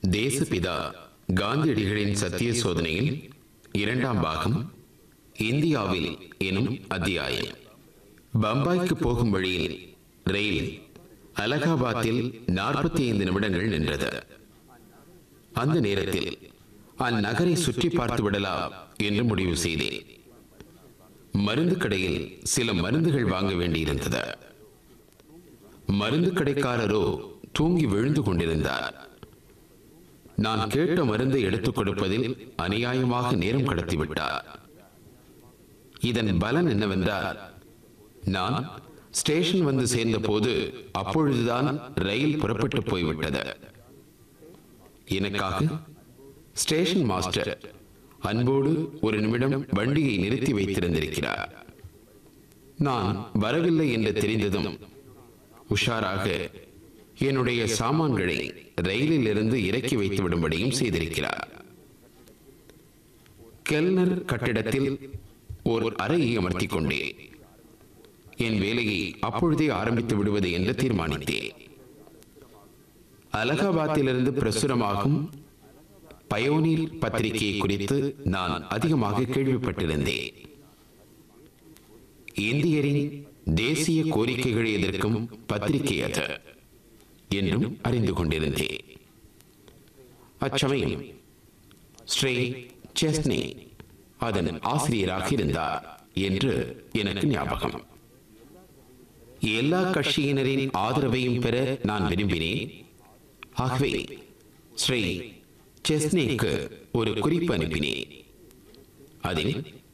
தேசபிதா காந்தியடிகளின் சத்திய சோதனையில் இரண்டாம் பாகம் இந்தியாவில் எனும் அத்தியாயம் பம்பாய்க்கு போகும் வழியில் ரயில் அலகாபாத்தில் நாற்பத்தி ஐந்து நிமிடங்கள் நின்றது அந்த நேரத்தில் அந்நகரை சுற்றி பார்த்து விடலாம் என்று முடிவு செய்தேன் மருந்து கடையில் சில மருந்துகள் வாங்க வேண்டியிருந்தது மருந்து கடைக்காரரோ தூங்கி விழுந்து கொண்டிருந்தார் நான் கேட்ட மருந்தை எடுத்துக் கொடுப்பதில் அநியாயமாக நேரம் கடத்திவிட்டார் இதன் பலன் என்னவென்றால் நான் ஸ்டேஷன் வந்து சேர்ந்த போது அப்பொழுதுதான் ரயில் புறப்பட்டு போய்விட்டது எனக்காக ஸ்டேஷன் மாஸ்டர் அன்போடு ஒரு நிமிடம் வண்டியை நிறுத்தி வைத்திருந்திருக்கிறார் நான் வரவில்லை என்று தெரிந்ததும் உஷாராக என்னுடைய சாமான்களை ரயிலில் இருந்து இறக்கி வைத்து விடும்படியும் செய்திருக்கிறார் கெல்னர் கட்டிடத்தில் ஒரு அறையை அமர்த்திக் கொண்டேன் என் வேலையை அப்பொழுதே ஆரம்பித்து விடுவது என்று தீர்மானித்தேன் அலகாபாத்திலிருந்து பிரசுரமாகும் பயோனீர் பத்திரிகை குறித்து நான் அதிகமாக கேள்விப்பட்டிருந்தேன் இந்தியரின் தேசிய கோரிக்கைகளை எதிர்க்கும் பத்திரிகை அது என்றும் அறிந்து கொண்டிருந்தேன் அச்சமயம் ஸ்ரீ செஸ்னி அதன் ஆசிரியராக இருந்தார் என்று எனக்கு ஞாபகம் எல்லா கட்சியினரின் ஆதரவையும் பெற நான் விரும்பினேன் ஆகவே ஸ்ரீ செஸ்னேக்கு ஒரு குறிப்பு அனுப்பினேன் அதில்